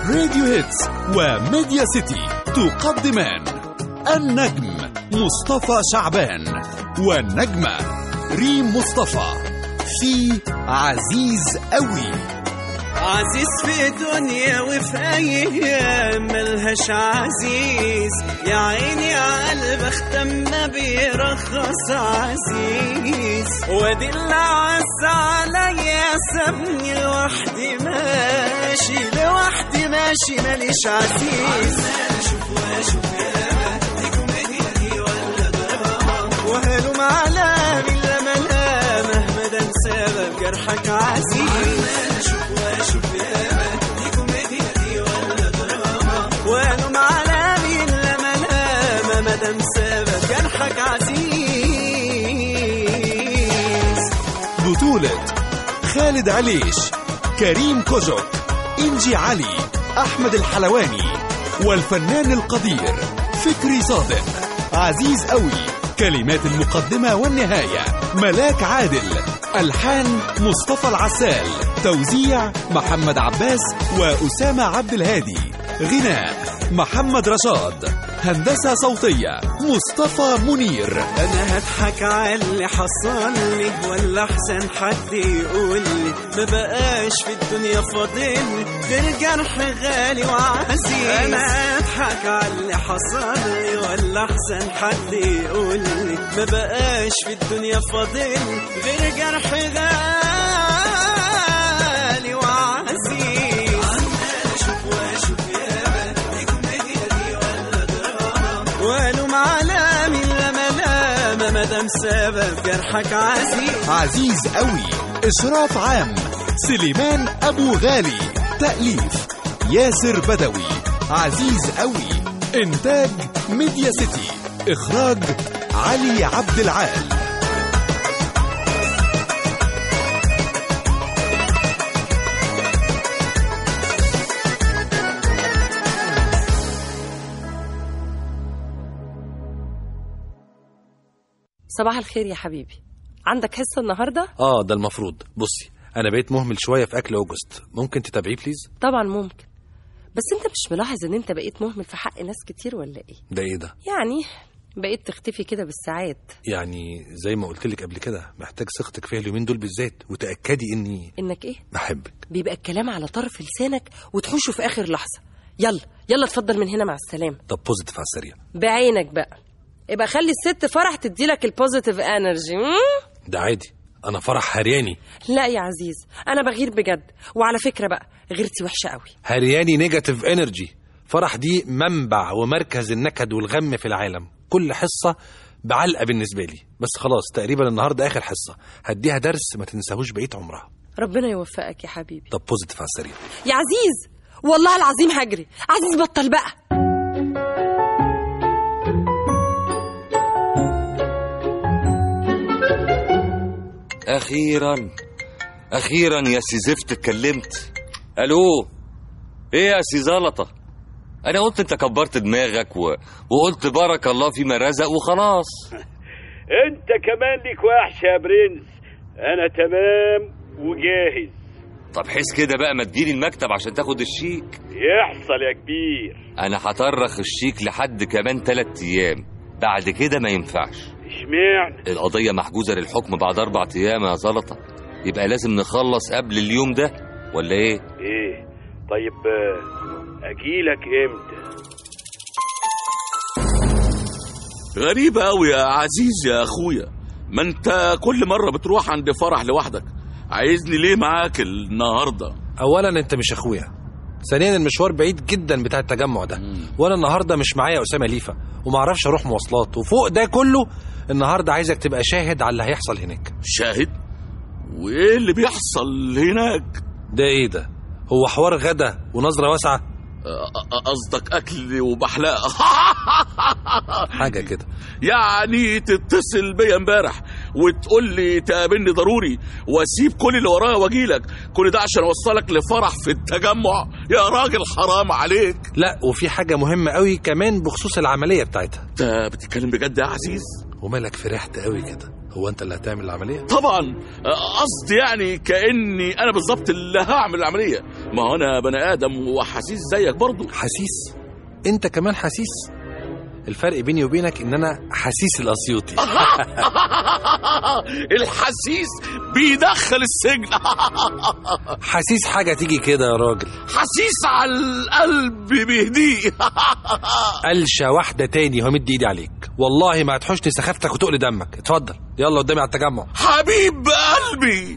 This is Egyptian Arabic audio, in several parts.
راديو هيتس وميديا سيتي تقدمان النجم مصطفى شعبان والنجمة ريم مصطفى في عزيز قوي عزيز في دنيا وفي ايام ملهاش عزيز يا عيني على قلب اختم ما بيرخص عزيز وادي اللي عز عليا سابني لوحدي ماشي لوحدي ماشي ماليش عزيز وهلم على من لما لا مهما ده سبب جرحك عزيز وهلم على من لما لا مهما ده سبب جرحك عزيز بطولة خالد عليش كريم كوجك إنجي علي أحمد الحلواني والفنان القدير فكري صادق عزيز قوي كلمات المقدمة والنهاية ملاك عادل ألحان مصطفى العسال توزيع محمد عباس وأسامة عبد الهادي غناء محمد رشاد هندسة صوتية مصطفى منير انا هضحك على اللي حصل لي ولا احسن حد يقول لي ما بقاش في الدنيا فاضل غير جرح غالي وعزيز انا هضحك على اللي حصل لي ولا احسن حد يقول لي ما بقاش في الدنيا فاضل غير جرح غالي وعزيز والوم على من لما لام مدام سبب جرحك عزيز عزيز قوي إشراف عام سليمان أبو غالي تأليف ياسر بدوي عزيز قوي إنتاج ميديا سيتي إخراج علي عبد العال صباح الخير يا حبيبي عندك حصة النهاردة؟ اه ده المفروض بصي انا بقيت مهمل شويه في اكل اوجست ممكن تتابعيه بليز طبعا ممكن بس انت مش ملاحظ ان انت بقيت مهمل في حق ناس كتير ولا ايه؟ ده ايه ده يعني بقيت تختفي كده بالساعات يعني زي ما قلت لك قبل كده محتاج ثقتك فيها اليومين دول بالذات وتاكدي اني انك ايه؟ بحبك بيبقى الكلام على طرف لسانك وتحوشه في اخر لحظة يلا يلا اتفضل من هنا مع السلامة طب بوزيتيف على السريع بعينك بقى يبقى خلي الست فرح تديلك البوزيتيف انرجي ده عادي انا فرح هرياني لا يا عزيز انا بغير بجد وعلى فكرة بقى غيرتي وحشة قوي هرياني نيجاتيف انرجي فرح دي منبع ومركز النكد والغم في العالم كل حصه بعلقه بالنسبه لي بس خلاص تقريبا النهارده اخر حصه هديها درس ما تنساهوش بقيه عمرها ربنا يوفقك يا حبيبي طب بوزيتيف على السريع يا عزيز والله العظيم هجري عزيز بطل بقى اخيرا اخيرا يا سي زفت اتكلمت الو ايه يا سي زلطه انا قلت انت كبرت دماغك و... وقلت بارك الله فيما رزق وخلاص انت كمان ليك وحش يا برنس انا تمام وجاهز طب حس كده بقى ما تجيلي المكتب عشان تاخد الشيك يحصل يا كبير انا هطرخ الشيك لحد كمان تلات ايام بعد كده ما ينفعش اشمعنى القضية محجوزة للحكم بعد أربع أيام يا زلطة يبقى لازم نخلص قبل اليوم ده ولا إيه؟ ايه طيب آه، اجيلك امتى غريبة أوي يا عزيز يا أخويا ما أنت كل مرة بتروح عند فرح لوحدك عايزني ليه معاك النهاردة اولا انت مش اخويا ثانيا المشوار بعيد جدا بتاع التجمع ده وانا النهارده مش معايا اسامه ليفا وما اعرفش اروح مواصلات وفوق ده كله النهارده عايزك تبقى شاهد على اللي هيحصل هناك شاهد وإيه اللي بيحصل هناك ده ايه ده هو حوار غدا ونظره واسعه أ- أ- قصدك أكل وبحلاقة حاجه كده يعني تتصل بيا امبارح وتقول لي تقابلني ضروري واسيب كل اللي ورايا واجيلك كل ده عشان اوصلك لفرح في التجمع يا راجل حرام عليك لا وفي حاجه مهمه قوي كمان بخصوص العمليه بتاعتها انت بتتكلم بجد يا عزيز ومالك فرحت قوي كده هو انت اللي هتعمل العمليه طبعا قصدي يعني كاني انا بالظبط اللي هعمل العمليه ما هو انا بني ادم وحسيس زيك برضه حسيس انت كمان حسيس الفرق بيني وبينك ان انا حسيس الاسيوطي الحسيس بيدخل السجن حسيس حاجه تيجي كده يا راجل حسيس على القلب بيهديه قلشه واحده تاني وهمد ايدي عليك والله ما هتحوشني سخافتك وتقل دمك اتفضل يلا قدامي على التجمع حبيب قلبي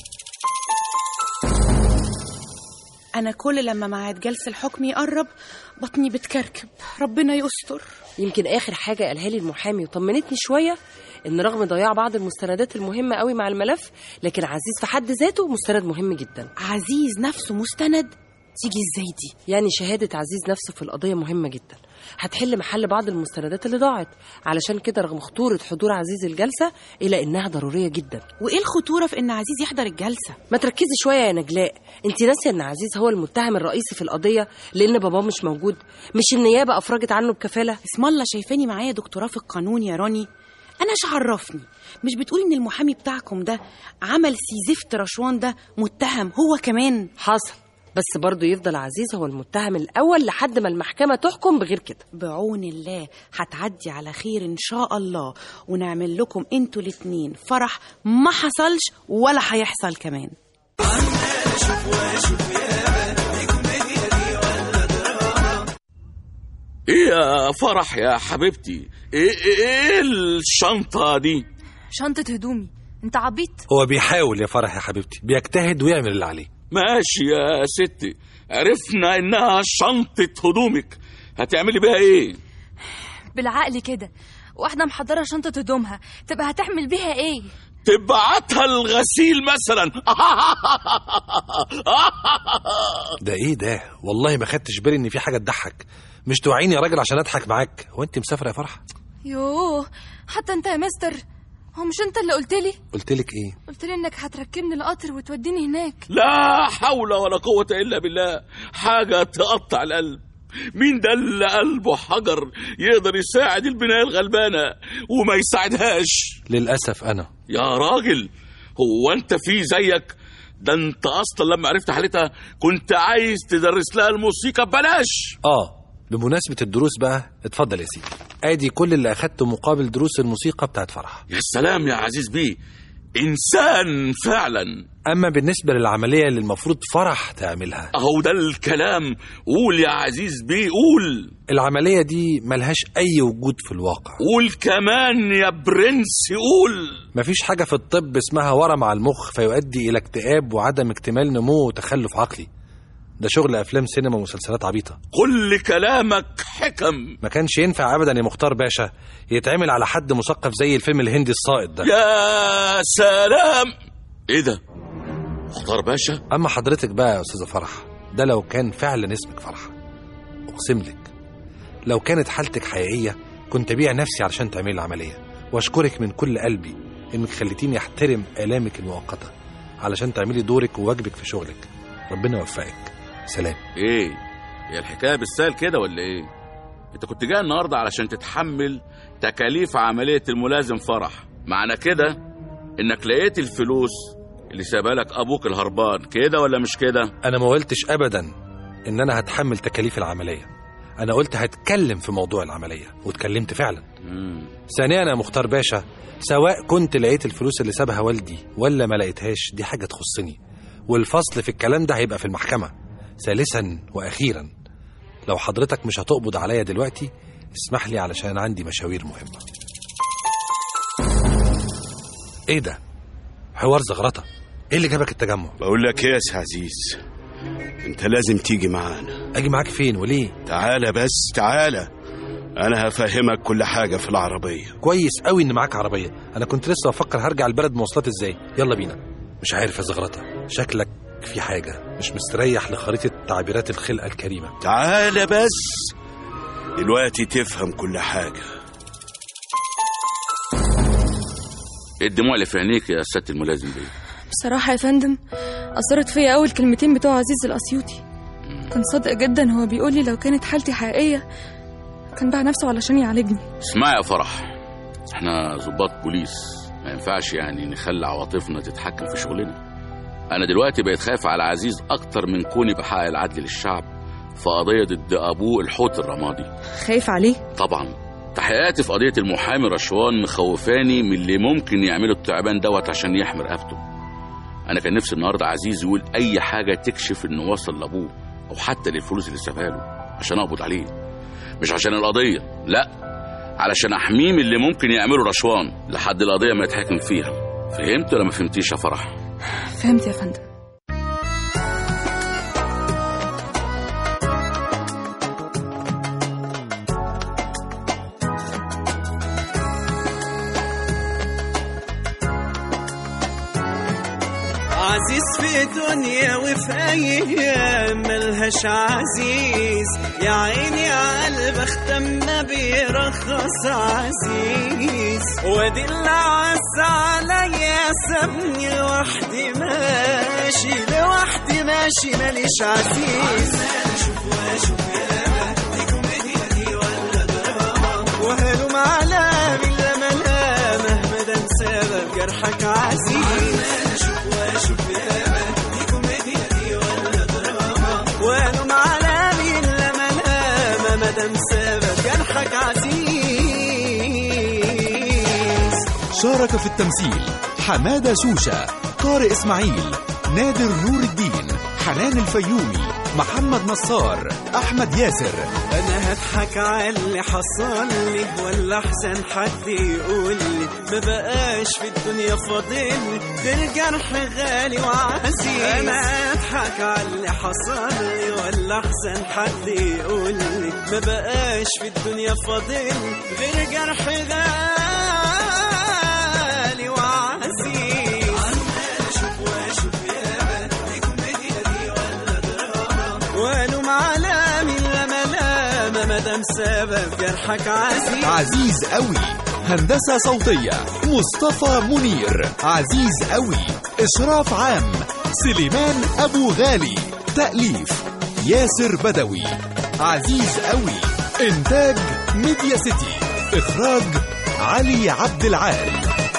أنا كل لما ميعاد جلسة الحكم يقرب بطني بتكركب ربنا يستر يمكن اخر حاجه قالها لي المحامي وطمنتني شويه ان رغم ضياع بعض المستندات المهمه قوي مع الملف لكن عزيز في حد ذاته مستند مهم جدا عزيز نفسه مستند تيجي ازاي دي يعني شهاده عزيز نفسه في القضيه مهمه جدا هتحل محل بعض المستندات اللي ضاعت علشان كده رغم خطوره حضور عزيز الجلسه الا انها ضروريه جدا وايه الخطوره في ان عزيز يحضر الجلسه ما تركزي شويه يا نجلاء انت ناسيه ان عزيز هو المتهم الرئيسي في القضيه لان باباه مش موجود مش النيابه افرجت عنه بكفاله اسم الله شايفاني معايا دكتوراه في القانون يا راني انا ايش عرفني مش بتقولي ان المحامي بتاعكم ده عمل سيزفت رشوان ده متهم هو كمان حصل بس برضه يفضل عزيز هو المتهم الاول لحد ما المحكمه تحكم بغير كده بعون الله هتعدي على خير ان شاء الله ونعمل لكم انتوا الاتنين فرح ما حصلش ولا هيحصل كمان ايه يا فرح يا حبيبتي ايه ايه, إيه الشنطه دي شنطة هدومي انت عبيط هو بيحاول يا فرح يا حبيبتي بيجتهد ويعمل اللي عليه ماشي يا ستي عرفنا انها شنطه هدومك هتعملي بيها ايه بالعقل كده واحدة محضرة شنطة هدومها تبقى هتعمل بيها ايه تبعتها الغسيل مثلا ده ايه ده والله ما خدتش بالي ان في حاجه تضحك مش توعيني يا راجل عشان اضحك معاك هو انت مسافره يا فرح يوه حتى انت يا مستر هو مش انت اللي قلت لي قلت لك ايه قلت لي انك هتركبني القطر وتوديني هناك لا حول ولا قوة إلا بالله حاجة تقطع القلب مين ده اللي قلبه حجر يقدر يساعد البناية الغلبانة وما يساعدهاش للاسف انا يا راجل هو انت في زيك ده انت اصلا لما عرفت حالتها كنت عايز تدرس لها الموسيقى ببلاش اه بمناسبه الدروس بقى اتفضل يا سيدي ادي كل اللي اخدته مقابل دروس الموسيقى بتاعت فرح يا سلام يا عزيز بيه انسان فعلا اما بالنسبه للعمليه اللي المفروض فرح تعملها اهو ده الكلام قول يا عزيز بيه قول العمليه دي ملهاش اي وجود في الواقع قول كمان يا برنس قول مفيش حاجه في الطب اسمها ورم على المخ فيؤدي الى اكتئاب وعدم اكتمال نمو وتخلف عقلي ده شغل افلام سينما ومسلسلات عبيطه كل كلامك حكم ما كانش ينفع ابدا يا مختار باشا يتعمل على حد مثقف زي الفيلم الهندي السائط ده يا سلام ايه ده مختار باشا اما حضرتك بقى يا استاذه فرح ده لو كان فعلا اسمك فرح اقسم لك لو كانت حالتك حقيقيه كنت ابيع نفسي علشان تعملي العمليه واشكرك من كل قلبي انك خليتيني احترم الامك المؤقته علشان تعملي دورك وواجبك في شغلك ربنا يوفقك سلام ايه هي الحكايه بالسهل كده ولا ايه انت كنت جاي النهارده علشان تتحمل تكاليف عمليه الملازم فرح معنى كده انك لقيت الفلوس اللي سابها لك ابوك الهربان كده ولا مش كده انا ما قلتش ابدا ان انا هتحمل تكاليف العمليه انا قلت هتكلم في موضوع العمليه واتكلمت فعلا مم. ثانيا يا مختار باشا سواء كنت لقيت الفلوس اللي سابها والدي ولا ما لقيتهاش دي حاجه تخصني والفصل في الكلام ده هيبقى في المحكمه ثالثا واخيرا لو حضرتك مش هتقبض عليا دلوقتي اسمح لي علشان عندي مشاوير مهمه ايه ده حوار زغرطه ايه اللي جابك التجمع بقول لك ايه يا سي عزيز انت لازم تيجي معانا اجي معاك فين وليه تعالى بس تعالى انا هفهمك كل حاجه في العربيه كويس قوي ان معاك عربيه انا كنت لسه بفكر هرجع البلد مواصلات ازاي يلا بينا مش عارف يا زغرطه شكلك في حاجه مش مستريح لخريطه تعبيرات الخلقه الكريمه تعالى بس دلوقتي تفهم كل حاجه ايه الدموع اللي في عينيك يا سياده الملازم دي بصراحة يا فندم أثرت فيا أول كلمتين بتوع عزيز الأسيوطي كان صادق جدا هو بيقول لي لو كانت حالتي حقيقية كان باع نفسه علشان يعالجني اسمعي يا فرح احنا ضباط بوليس ما ينفعش يعني نخلي عواطفنا تتحكم في شغلنا انا دلوقتي بقيت خايف على عزيز اكتر من كوني بحقق العدل للشعب في قضيه ضد ابوه الحوت الرمادي خايف عليه طبعا تحقيقاتي في قضيه المحامي رشوان مخوفاني من اللي ممكن يعمله التعبان دوت عشان يحمي رقبته انا كان نفسي النهارده عزيز يقول اي حاجه تكشف انه وصل لابوه او حتى للفلوس اللي سابها له عشان اقبض عليه مش عشان القضيه لا علشان احميه من اللي ممكن يعمله رشوان لحد القضيه ما يتحاكم فيها فهمت ولا ما فهمتيش يا فرح فهمت يا فندم عزيز في دنيا وفي ايام ملهاش عزيز يا عيني يا قلب اختم ما بيرخص عزيز وادي اللي عز عليا سابني لوحدي ماشي لوحدي ماشي ماليش عزيز وهلم على بلا ملامه مدام سبب جرحك عزيز وهلم على بلا ملامه مدام سبب جرحك عزيز شارك في التمثيل حمادة شوشة طارق إسماعيل نادر نور الدين حنان الفيومي محمد نصار أحمد ياسر انا هضحك على اللي حصل لي ولا احسن حد يقول لي ما بقاش في الدنيا فاضل غير جرح غالي وعزيز انا هضحك على اللي حصل لي ولا احسن حد يقول لي ما بقاش في الدنيا فاضل غير جرح غالي وعزيز والوم على من لما لما مدام سبب جرحك عزيز عزيز قوي هندسة صوتية مصطفى منير عزيز قوي إشراف عام سليمان أبو غالي تأليف ياسر بدوي عزيز قوي إنتاج ميديا سيتي إخراج علي عبد العال